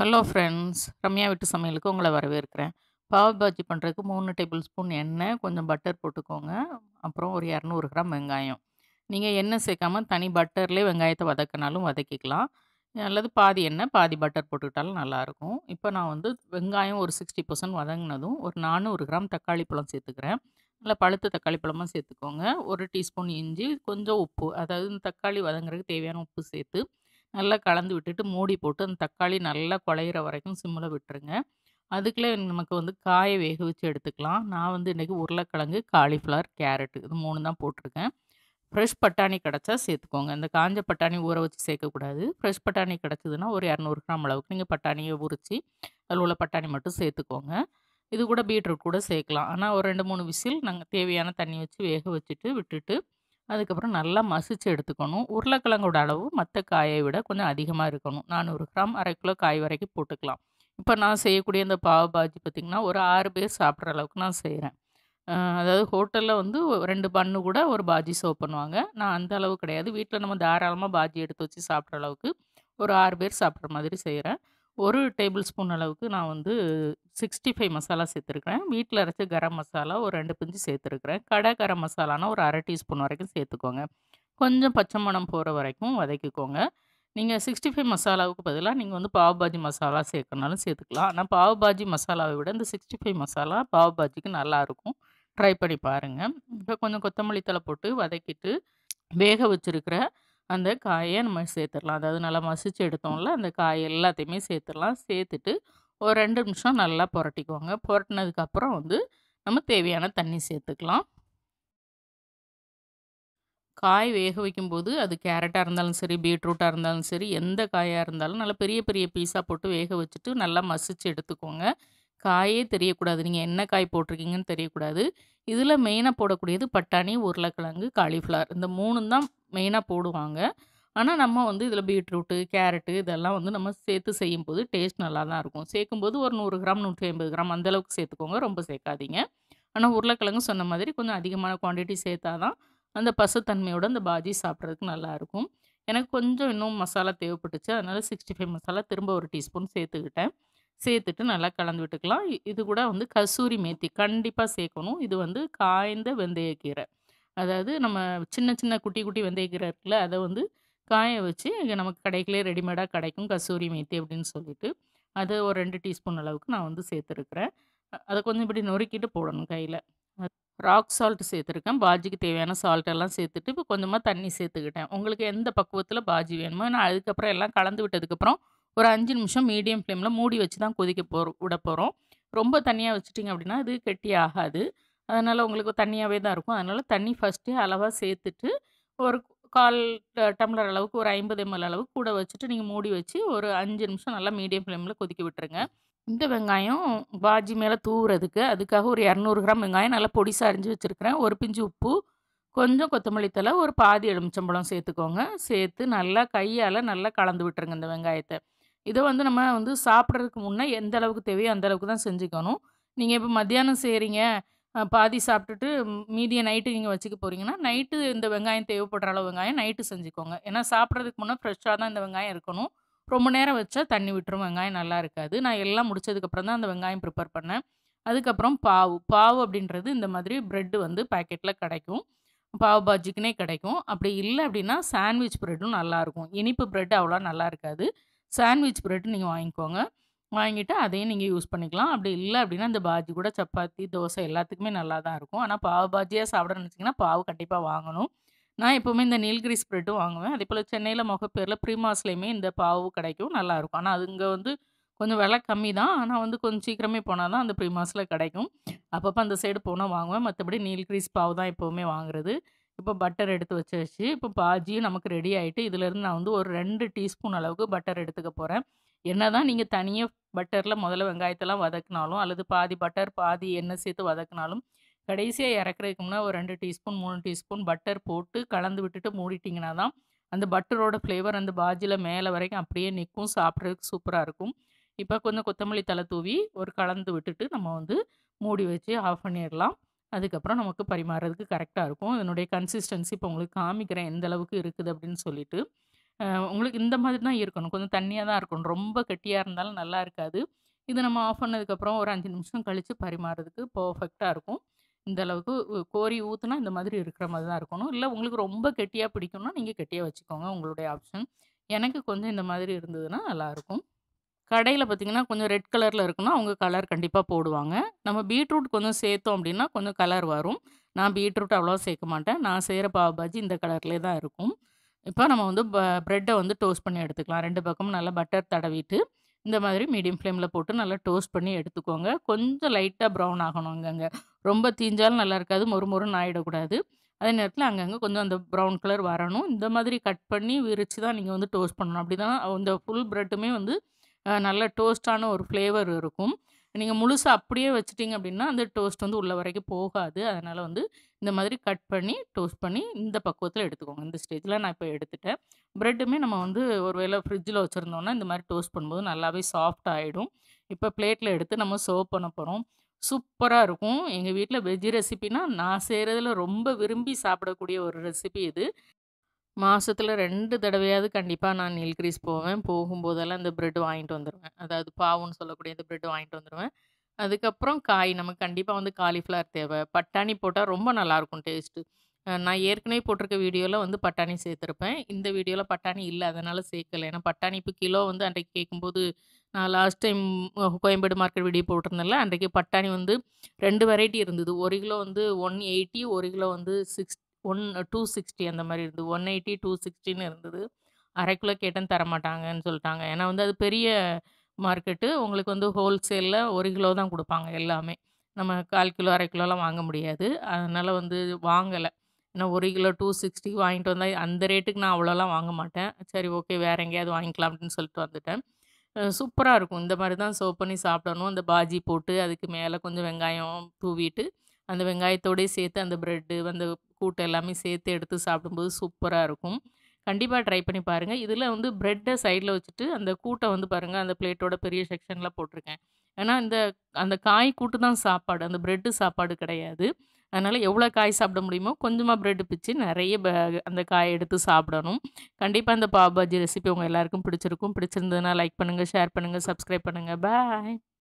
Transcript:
Hello friends Ramya வீட்டு சமையலுக்கு உங்களை வரவேற்கிறேன் பாவ் பாஜி பண்ணுறதுக்கு மூணு டேபிள் ஸ்பூன் எண்ணெய் கொஞ்சம் பட்டர் போட்டுக்கோங்க அப்புறம் ஒரு இரநூறு கிராம் வெங்காயம் நீங்கள் எண்ணெய் சேர்க்காம தனி பட்டர்லேயே வெங்காயத்தை வதக்கினாலும் வதக்கிக்கலாம் அல்லது பாதி எண்ணெய் பாதி பட்டர் போட்டுக்கிட்டாலும் நல்லாயிருக்கும் இப்போ நான் வந்து வெங்காயம் ஒரு சிக்ஸ்டி பர்சன்ட் வதங்கினதும் ஒரு நானூறு கிராம் தக்காளி பழம் சேர்த்துக்கிறேன் நல்லா பழுத்த தக்காளி பழமாக சேர்த்துக்கோங்க ஒரு டீஸ்பூன் இஞ்சி கொஞ்சம் உப்பு அதாவது இந்த தக்காளி வதங்குறதுக்கு தேவையான உப்பு சேர்த்து நல்லா கலந்து விட்டுட்டு மூடி போட்டு அந்த தக்காளி நல்லா குழையிற வரைக்கும் சிம்மில் விட்டுருங்க அதுக்குள்ளே நமக்கு வந்து காயை வேக வச்சு எடுத்துக்கலாம் நான் வந்து இன்றைக்கி உருளைக்கிழங்கு காலிஃப்ளவர் கேரட்டு இது மூணு தான் போட்டிருக்கேன் ஃப்ரெஷ் பட்டாணி கிடச்சா சேர்த்துக்கோங்க இந்த காஞ்ச பட்டாணி ஊற வச்சு சேர்க்கக்கூடாது ஃப்ரெஷ் பட்டாணி கிடச்சிதுன்னா ஒரு இரநூறு கிராம் அளவுக்கு நீங்கள் பட்டாணியை உரித்து அதில் உள்ள பட்டாணி மட்டும் சேர்த்துக்கோங்க இது கூட பீட்ரூட் கூட சேர்க்கலாம் ஆனால் ஒரு ரெண்டு மூணு விசில் நாங்கள் தேவையான தண்ணி வச்சு வேக வச்சுட்டு விட்டுட்டு அதுக்கப்புறம் நல்லா மசிச்சு எடுத்துக்கணும் உருளைக்கிழங்கோட அளவு மற்ற காயை விட கொஞ்சம் அதிகமாக இருக்கணும் நானூறு கிராம் அரை கிலோ காய் வரைக்கும் போட்டுக்கலாம் இப்போ நான் செய்யக்கூடிய இந்த பாவ் பாஜி பார்த்திங்கன்னா ஒரு ஆறு பேர் சாப்பிட்ற அளவுக்கு நான் செய்கிறேன் அதாவது ஹோட்டலில் வந்து ரெண்டு பண்ணு கூட ஒரு பாஜி சர்வ் பண்ணுவாங்க நான் அந்த அளவு கிடையாது வீட்டில் நம்ம தாராளமாக பாஜி எடுத்து வச்சு சாப்பிட்ற அளவுக்கு ஒரு ஆறு பேர் சாப்பிட்ற மாதிரி செய்கிறேன் ஒரு டேபிள் ஸ்பூன் அளவுக்கு நான் வந்து சிக்ஸ்டி ஃபைவ் மசாலா சேர்த்துருக்குறேன் வீட்டில் அரைச்ச கரம் மசாலா ஒரு ரெண்டு பிஞ்சு சேர்த்துருக்குறேன் கடை கரம் மசாலானா ஒரு அரை டீஸ்பூன் வரைக்கும் சேர்த்துக்கோங்க கொஞ்சம் பச்சை மணம் போகிற வரைக்கும் வதக்கிக்கோங்க நீங்கள் சிக்ஸ்டி ஃபைவ் மசாலாவுக்கு பதிலாக நீங்கள் வந்து பாவ் பாஜி மசாலா சேர்க்கணுனாலும் சேர்த்துக்கலாம் ஆனால் பாவ் பாஜி மசாலாவை விட இந்த சிக்ஸ்டி ஃபைவ் மசாலா பாவ் பாஜிக்கு நல்லாயிருக்கும் ட்ரை பண்ணி பாருங்கள் இப்போ கொஞ்சம் கொத்தமல்லி தலை போட்டு வதக்கிட்டு வேக வச்சுருக்கிற அந்த காயை நம்ம சேர்த்துடலாம் அதாவது நல்லா மசிச்சு எடுத்தோம்ல அந்த காய் எல்லாத்தையுமே சேர்த்துடலாம் சேர்த்துட்டு ஒரு ரெண்டு நிமிஷம் நல்லா புரட்டிக்கோங்க புரட்டினதுக்கப்புறம் வந்து நம்ம தேவையான தண்ணி சேர்த்துக்கலாம் காய் வேக வைக்கும்போது அது கேரட்டாக இருந்தாலும் சரி பீட்ரூட்டாக இருந்தாலும் சரி எந்த காயாக இருந்தாலும் நல்லா பெரிய பெரிய பீஸாக போட்டு வேக வச்சுட்டு நல்லா மசிச்சு எடுத்துக்கோங்க காயே தெரியக்கூடாது நீங்கள் என்ன காய் போட்டிருக்கீங்கன்னு தெரியக்கூடாது இதில் மெயினாக போடக்கூடியது பட்டாணி உருளைக்கிழங்கு காலிஃப்ளவர் இந்த மூணு தான் மெயினாக போடுவாங்க ஆனால் நம்ம வந்து இதில் பீட்ரூட்டு கேரட்டு இதெல்லாம் வந்து நம்ம சேர்த்து செய்யும்போது டேஸ்ட் நல்லா தான் இருக்கும் சேர்க்கும்போது ஒரு நூறு கிராம் நூற்றி ஐம்பது கிராம் அந்தளவுக்கு சேர்த்துக்கோங்க ரொம்ப சேர்க்காதீங்க ஆனால் உருளைக்கிழங்கு சொன்ன மாதிரி கொஞ்சம் அதிகமான குவான்டிட்டி சேர்த்தா தான் அந்த பசுத்தன்மையோட அந்த பாஜி சாப்பிட்றதுக்கு நல்லாயிருக்கும் எனக்கு கொஞ்சம் இன்னும் மசாலா தேவைப்பட்டுச்சு அதனால் சிக்ஸ்டி ஃபைவ் மசாலா திரும்ப ஒரு டீஸ்பூன் சேர்த்துக்கிட்டேன் சேர்த்துட்டு நல்லா கலந்து விட்டுக்கலாம் இது கூட வந்து கசூரி மேத்தி கண்டிப்பாக சேர்க்கணும் இது வந்து காய்ந்த வெந்தயக்கீரை அதாவது நம்ம சின்ன சின்ன குட்டி குட்டி வெந்தயக்கீரை இருக்குல்ல அதை வந்து காய வச்சு நமக்கு கடைக்கிலே ரெடிமேடாக கிடைக்கும் கசூரி மேத்தி அப்படின்னு சொல்லிட்டு அதை ஒரு ரெண்டு டீஸ்பூன் அளவுக்கு நான் வந்து சேர்த்துருக்குறேன் அதை கொஞ்சம் இப்படி நொறுக்கிட்டு போடணும் கையில் ராக் சால்ட் சேர்த்துருக்கேன் பாஜிக்கு தேவையான சால்ட் எல்லாம் சேர்த்துட்டு இப்போ கொஞ்சமாக தண்ணி சேர்த்துக்கிட்டேன் உங்களுக்கு எந்த பக்குவத்தில் பாஜி வேணுமோ நான் அதுக்கப்புறம் எல்லாம் கலந்து விட்டதுக்கப்புறம் ஒரு அஞ்சு நிமிஷம் மீடியம் ஃப்ளேமில் மூடி வச்சு தான் கொதிக்க போகிறோம் விட போகிறோம் ரொம்ப தண்ணியாக வச்சுட்டிங்க அப்படின்னா அது கெட்டி ஆகாது அதனால் உங்களுக்கு தண்ணியாகவே தான் இருக்கும் அதனால் தண்ணி ஃபஸ்ட்டே அளவாக சேர்த்துட்டு ஒரு கால் டம்ளர் அளவுக்கு ஒரு ஐம்பது எம்எல் அளவுக்கு கூட வச்சுட்டு நீங்கள் மூடி வச்சு ஒரு அஞ்சு நிமிஷம் நல்லா மீடியம் ஃப்ளேமில் கொதிக்க விட்டுருங்க இந்த வெங்காயம் பாஜி மேலே தூவுறதுக்கு அதுக்காக ஒரு இரநூறு கிராம் வெங்காயம் நல்லா பொடிசாக அரிஞ்சு வச்சுருக்கிறேன் ஒரு பிஞ்சு உப்பு கொஞ்சம் கொத்தமல்லி தலை ஒரு பாதி எலுமிச்சம்பழம் சேர்த்துக்கோங்க சேர்த்து நல்லா கையால் நல்லா கலந்து விட்டுருங்க இந்த வெங்காயத்தை இதை வந்து நம்ம வந்து சாப்பிட்றதுக்கு முன்னே எந்த அளவுக்கு தேவையோ அந்த அளவுக்கு தான் செஞ்சுக்கணும் நீங்கள் இப்போ மத்தியானம் செய்கிறீங்க பாதி சாப்பிட்டுட்டு மீதியை நைட்டு நீங்கள் வச்சுக்க போகிறீங்கன்னா நைட்டு இந்த வெங்காயம் தேவைப்படுற அளவு வெங்காயம் நைட்டு செஞ்சுக்கோங்க ஏன்னா சாப்பிட்றதுக்கு முன்னே ஃப்ரெஷ்ஷாக தான் இந்த வெங்காயம் இருக்கணும் ரொம்ப நேரம் வச்சா தண்ணி விட்டுரும் வெங்காயம் நல்லா இருக்காது நான் எல்லாம் முடிச்சதுக்கப்புறம் தான் அந்த வெங்காயம் ப்ரிப்பேர் பண்ணேன் அதுக்கப்புறம் பாவு பாவு அப்படின்றது இந்த மாதிரி ப்ரெட்டு வந்து பேக்கெட்டில் கிடைக்கும் பாவ் பாஜிக்குனே கிடைக்கும் அப்படி இல்லை அப்படின்னா சாண்ட்விச் ப்ரெட்டும் நல்லாயிருக்கும் இனிப்பு ப்ரெட் அவ்வளோ நல்லா இருக்காது சாண்ட்விச் ப்ரெட் நீங்கள் வாங்கிக்கோங்க வாங்கிட்டு அதையும் நீங்கள் யூஸ் பண்ணிக்கலாம் அப்படி இல்லை அப்படின்னா இந்த பாஜி கூட சப்பாத்தி தோசை எல்லாத்துக்குமே நல்லா தான் இருக்கும் ஆனால் பாவ் பாஜியாக சாப்பிட நினச்சிங்கன்னா பாவு கண்டிப்பாக வாங்கணும் நான் எப்போவுமே இந்த நீல்கிரி ஸ்ப்ரெட்டும் வாங்குவேன் அதே போல் சென்னையில் முகப்பேரில் ப்ரீமாஸ்லேயுமே இந்த பாவு கிடைக்கும் நல்லாயிருக்கும் ஆனால் அது இங்கே வந்து கொஞ்சம் விலை கம்மி தான் ஆனால் வந்து கொஞ்சம் சீக்கிரமே போனால் தான் அந்த ப்ரீமாஸில் கிடைக்கும் அப்பப்போ அந்த சைடு போனால் வாங்குவேன் மற்றபடி நீல்கிரிஸ் பாவு தான் எப்போவுமே வாங்குறது இப்போ பட்டர் எடுத்து வச்சாச்சு இப்போ பாஜியும் நமக்கு ரெடி ஆகிட்டு இதிலேருந்து நான் வந்து ஒரு ரெண்டு டீஸ்பூன் அளவுக்கு பட்டர் எடுத்துக்க போகிறேன் என்ன தான் நீங்கள் தனியாக பட்டரில் முதல்ல வெங்காயத்தெல்லாம் வதக்கினாலும் அல்லது பாதி பட்டர் பாதி எண்ணெய் சேர்த்து வதக்கினாலும் கடைசியாக இறக்குறதுக்கு முன்னே ஒரு ரெண்டு டீஸ்பூன் மூணு டீஸ்பூன் பட்டர் போட்டு கலந்து விட்டுட்டு மூடிட்டிங்கன்னா தான் அந்த பட்டரோட ஃப்ளேவர் அந்த பாஜியில் மேலே வரைக்கும் அப்படியே நிற்கும் சாப்பிட்றதுக்கு சூப்பராக இருக்கும் இப்போ கொஞ்சம் கொத்தமல்லி தலை தூவி ஒரு கலந்து விட்டுட்டு நம்ம வந்து மூடி வச்சு ஆஃப் பண்ணிடலாம் அதுக்கப்புறம் நமக்கு பரிமாறுறதுக்கு கரெக்டாக இருக்கும் இதனுடைய கன்சிஸ்டன்சி இப்போ உங்களுக்கு காமிக்கிறேன் எந்த அளவுக்கு இருக்குது அப்படின்னு சொல்லிட்டு அ உங்களுக்கு இந்த மாதிரி தான் இருக்கணும். கொஞ்சம் தண்ணியா தான் இருக்கணும். ரொம்ப கெட்டியா இருந்தாலும் நல்லா இருக்காது. இத நம்ம ஆஃப் பண்ணதுக்கப்புறம் ஒரு 5 நிமிஷம் கழிச்சு பரிமாறுறதுக்கு பெர்ஃபெக்ட்டா இருக்கும். இந்த அளவுக்கு உ கோரி ஊத்துனா இந்த மாதிரி இருக்கிற மாரி தான் இருக்கணும். இல்ல உங்களுக்கு ரொம்ப கெட்டியா பிடிக்கும்னா, நீங்க கெட்டியா வச்சுக்கோங்க. உங்களுடைய ஆப்ஷன். எனக்கு கொஞ்சம் இந்த மாதிரி இருந்ததுன்னா நல்லாயிருக்கும். கடையில பார்த்தீங்கன்னா, கொஞ்சம் ரெட் கலர்ல இருக்குன்னா, அவங்க கலர் கண்டிப்பா போடுவாங்க. நம்ம பீட்ரூட் கொஞ்சம் சேர்த்தோம் அப்டின்னா, கொஞ்சம் கலர் வரும். நான் பீட்ரூட் அவ்வளவா சேர்க்க மாட்டேன். நான் செய்ற பாவ் பாஜி இந்த கலர்லயே தான் இருக்கும். இப்ப நம்ம வந்து ப பிரெட்ட வந்து டோஸ்ட் பண்ணி எடுத்துக்கலாம். 2 பக்கமும் நல்லா பட்டர் தடவிட்டு, இந்த மாதிரி மீடியம் ஃப்ளேம்ல போட்டு நல்லா டோஸ்ட் பண்ணி எடுத்துக்கோங்க. கொஞ்சம் லைட்டா ப்ரவுன் ஆகணும் அங்கங்க. ரொம்ப தீஞ்சாலும் நல்லா இருக்காது. மொறு மொறுன்னு ஆயிடக்கூடாது. அதே நேரத்தில அங்கங்க கொஞ்சம் அந்த ப்ரவுன் கலர் வரணும். இந்த மாதிரி கட் பண்ணி விரிச்சு தான் நீங்க வந்து டோஸ்ட் பண்ணணும். அப்டிதான் அந்த ஃபுல் பிரெட்டுமே வந்து அ நல்ல டோஸ்ட்டான ஒரு ஃப்ளேவர் இருக்கும். நீங்க முழுசா அப்படியே வச்சுட்டீங்க அப்டின்னா, அந்த டோஸ்ட் வந்து உள்ள வரைக்கும் போகாது. அதனால வந்து இந்த மாதிரி கட் பண்ணி, டோஸ்ட் பண்ணி இந்த பக்குவத்தில எடுத்துக்கோங்க. இந்த ஸ்டேஜ்ல நான் இப்ப எடுத்துட்டேன். பிரெட்டுமே நம்ம வந்து ஒரு வேள ஃப்ரிட்ஜ்ல வச்சிருந்தோம்னா, இந்த மாரி டோஸ்ட் பண்ணும்போது நல்லாவே சாஃப்ட் ஆயிடும். இப்ப பிளேட்ல எடுத்து நம்ம சர்வ் பண்ண போறோம். சூப்பரா இருக்கும். எங்க வீட்ல வெஜ் ரெசிபினா நான் செய்றதுல ரொம்ப விரும்பி சாப்பிடக்கூடிய ஒரு ரெசிபி இது. மாசத்துல 2 தடவையாவது கண்டிப்பா நான் நீல்கிரீஸ் போவேன். போகும்போதெல்லாம் இந்த பிரெட் வாங்கிட்டு வந்துருவேன். அதாவது பாவுன்னு சொல்லக்கூடிய இந்த பிரெட் வாங்கிட்டு வந்துருவேன். அதுக்கப்புறம் காய் நமக்கு கண்டிப்பா வந்து காலிஃப்ளவர் தேவ. பட்டாணி போட்டா ரொம்ப நல்லாயிருக்கும் டேஸ்ட்டு. அ நான் ஏற்கனவே போட்டிருக்க வீடியோல வந்து பட்டாணி சேர்த்திருப்பேன். இந்த வீடியோல பட்டாணி இல்ல. அதனால சேர்க்கல. ஏன்னா பட்டாணி இப்ப கிலோ வந்து அன்றைக்கு கேட்கும்போது, நான் லாஸ்ட் டைம் அ கோயம்பேடு மார்க்கெட் வீடியோ போட்டிருந்தேன்ல, அன்றைக்கு பட்டாணி வந்து 2 வெரைட்டி இருந்தது. 1 கிலோ வந்து 180 1 கிலோ வந்து சிக்ஸ் ஒன் 260 அந்த மாரி இருந்தது. 180, 260ன்னு இருந்தது. 1/2 கிலோ கேட்டேன் தரமாட்டாங்கன்னு சொல்ட்டாங்க. ஏன்னா வந்து அது பெரிய மார்க்கெட்டு. உங்களுக்கு வந்து ஹோல்சேல்ல 1 கிலோ தான் குடுப்பாங்க எல்லாமே. நம்ம 1/4 கிலோ, 1/2 கிலோலாம் வாங்க முடியாது. அதனால வந்து வாங்கல. ஏன்னா 1 கிலோ 260 வாங்கிட்டு வந்தா அந்த ரேட்டுக்கு நான் அவ்வளோலாம் வாங்க மாட்டேன். சரி ஓகே வேற எங்கேயாவது வாங்கிக்கலாம் அப்டின்னு சொல்லிட்டு வந்துட்டேன். அ சூப்பரா இருக்கும். இந்த மாரி தான் சர்வ் பண்ணி சாப்பிடணும். அந்த பாஜி போட்டு அதுக்கு மேல கொஞ்சம் வெங்காயம் தூவிட்டு, அந்த வெங்காயத்தோடயே சேர்த்து அந்த பிரெட்டு, அந்த கூட்டு எல்லாமே சேர்த்து எடுத்து சாப்பிடும்போது சூப்பரா இருக்கும். கண்டிப்பா ட்ரை பண்ணி பாருங்க. இதுல வந்து பிரெட்ட சைட்ல வச்சுட்டு, அந்த கூட்ட வந்து பாருங்க, அந்த பிளேட்டோட பெரிய செக்ஷன்ல போட்டிருக்கேன். ஏன்னா இந்த அந்த காய் கூட்டு தான் சாப்பாடு. அந்த பிரெட்டு சாப்பாடு கிடையாது. அதனால எவ்வளோ காய் சாப்பிட முடியுமோ, கொஞ்சமா பிரெட் பிச்சு நெறைய ப அந்த காய எடுத்து சாப்பிடணும். கண்டிப்பா இந்த பாவ் பாஜி ரெசிபி உங்க எல்லாருக்கும் பிடிச்சிருக்கும். பிடிச்சிருந்ததுன்னா லைக் பண்ணுங்க, ஷேர் பண்ணுங்க, சப்ஸ்கிரைப் பண்ணுங்க. பாய்.